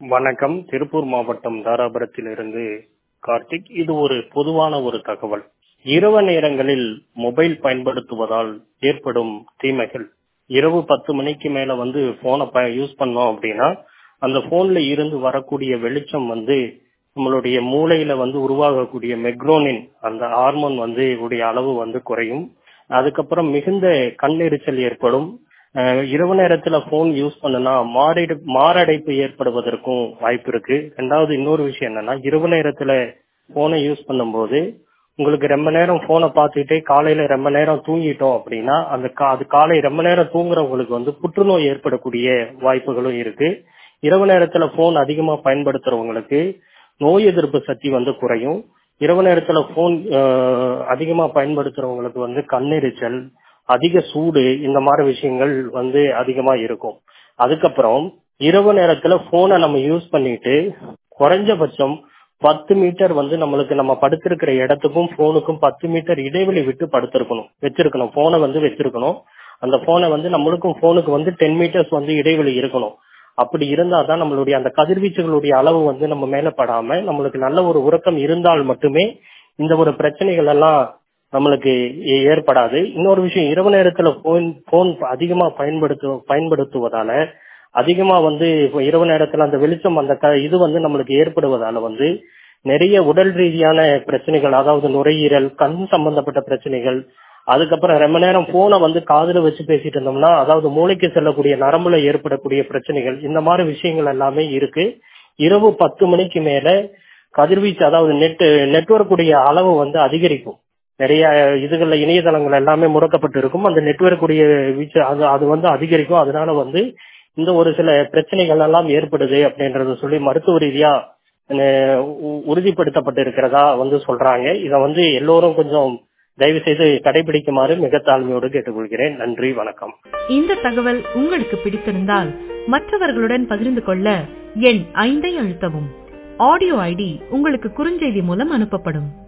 வணக்கம் திருப்பூர் மாவட்டம் தாராபுரத்திலிருந்து கார்த்திக் இது ஒரு பொதுவான ஒரு தகவல் இரவு நேரங்களில் மொபைல் பயன்படுத்துவதால் ஏற்படும் தீமைகள் இரவு பத்து மணிக்கு மேல வந்து போனை யூஸ் பண்ணோம் அப்படின்னா அந்த போன்ல இருந்து வரக்கூடிய வெளிச்சம் வந்து நம்மளுடைய மூளையில வந்து உருவாகக்கூடிய மெக்ரோனின் அந்த ஹார்மோன் வந்து உடைய அளவு வந்து குறையும் அதுக்கப்புறம் மிகுந்த கண்ணெரிச்சல் ஏற்படும் அஹ் இரவு நேரத்துல போன் யூஸ் பண்ணுனா மாரடை மாரடைப்பு ஏற்படுவதற்கும் வாய்ப்பு இருக்கு ரெண்டாவது இன்னொரு விஷயம் என்னன்னா இரவு நேரத்துல போனை யூஸ் பண்ணும்போது உங்களுக்கு ரொம்ப நேரம் போனை பார்த்துட்டே காலையில ரொம்ப நேரம் தூங்கிட்டோம் அப்படின்னா அந்த கா- அது காலை ரொம்ப நேரம் தூங்குறவங்களுக்கு வந்து புற்றுநோய் ஏற்படக்கூடிய வாய்ப்புகளும் இருக்கு இரவு நேரத்துல போன் அதிகமா பயன்படுத்துறவங்களுக்கு நோய் எதிர்ப்பு சக்தி வந்து குறையும் இரவு நேரத்துல போன் அதிகமா பயன்படுத்துறவங்களுக்கு வந்து கண்ணெரிச்சல் அதிக சூடு இந்த மாதிரி விஷயங்கள் வந்து அதிகமா இருக்கும் அதுக்கப்புறம் இரவு நேரத்துல போனை நம்ம யூஸ் பண்ணிட்டு குறைஞ்சபட்சம் பத்து மீட்டர் வந்து நம்மளுக்கு நம்ம படுத்திருக்கிற இடத்துக்கும் போனுக்கும் பத்து மீட்டர் இடைவெளி விட்டு படுத்திருக்கணும் வச்சிருக்கணும் போனை வந்து வச்சிருக்கணும் அந்த போனை வந்து நம்மளுக்கும் போனுக்கு வந்து டென் மீட்டர்ஸ் வந்து இடைவெளி இருக்கணும் அப்படி இருந்தா தான் நம்மளுடைய அந்த கதிர்வீச்சுகளுடைய அளவு வந்து நம்ம மேல படாம நம்மளுக்கு நல்ல ஒரு உறக்கம் இருந்தால் மட்டுமே இந்த ஒரு பிரச்சனைகள் எல்லாம் நம்மளுக்கு ஏ- ஏற்படாது இன்னொரு விஷயம் இரவு நேரத்துல போன் போன் அதிகமா பயன்படுத்து பயன்படுத்துவதால அதிகமா வந்து இப்ப இரவு நேரத்துல அந்த வெளிச்சம் அந்த க- இது வந்து நம்மளுக்கு ஏற்படுவதால வந்து நிறைய உடல் ரீதியான பிரச்சனைகள் அதாவது நுரையீரல் கண் சம்பந்தப்பட்ட பிரச்சனைகள் அதுக்கப்புறம் ரொம்ப நேரம் போனை வந்து காதுல வச்சு பேசிட்டு இருந்தோம்னா அதாவது மூளைக்கு செல்லக்கூடிய நரம்புல ஏற்படக்கூடிய பிரச்சனைகள் இந்த மாதிரி விஷயங்கள் எல்லாமே இருக்கு இரவு பத்து மணிக்கு மேல கதிர்வீச்சு அதாவது நெட் நெட்வொர்க் உடைய அளவு வந்து அதிகரிக்கும் நிறைய இதுகள்ல இணையதளங்கள் எல்லாமே முடக்கப்பட்டு இருக்கும் அந்த நெட்வொர்க் உடைய வீச்சு அது அது வந்து அதிகரிக்கும் அதனால வந்து இந்த ஒரு சில பிரச்சனைகள் எல்லாம் ஏற்படுது அப்படின்றத சொல்லி மருத்துவ ரீதியா அஹ், உ- உறுதிப்படுத்தப்பட்டு இருக்கிறதா வந்து சொல்றாங்க இத வந்து எல்லோரும் கொஞ்சம் தயவு செய்து கடைபிடிக்குமாறு மிக தாழ்மையோடு கேட்டுக்கொள்கிறேன் நன்றி வணக்கம் இந்த தகவல் உங்களுக்கு பிடித்திருந்தால் மற்றவர்களுடன் பகிர்ந்து கொள்ள எண் ஐந்தை அழுத்தவும் ஆடியோ ஐடி உங்களுக்கு குறுஞ்செய்தி மூலம் அனுப்பப்படும்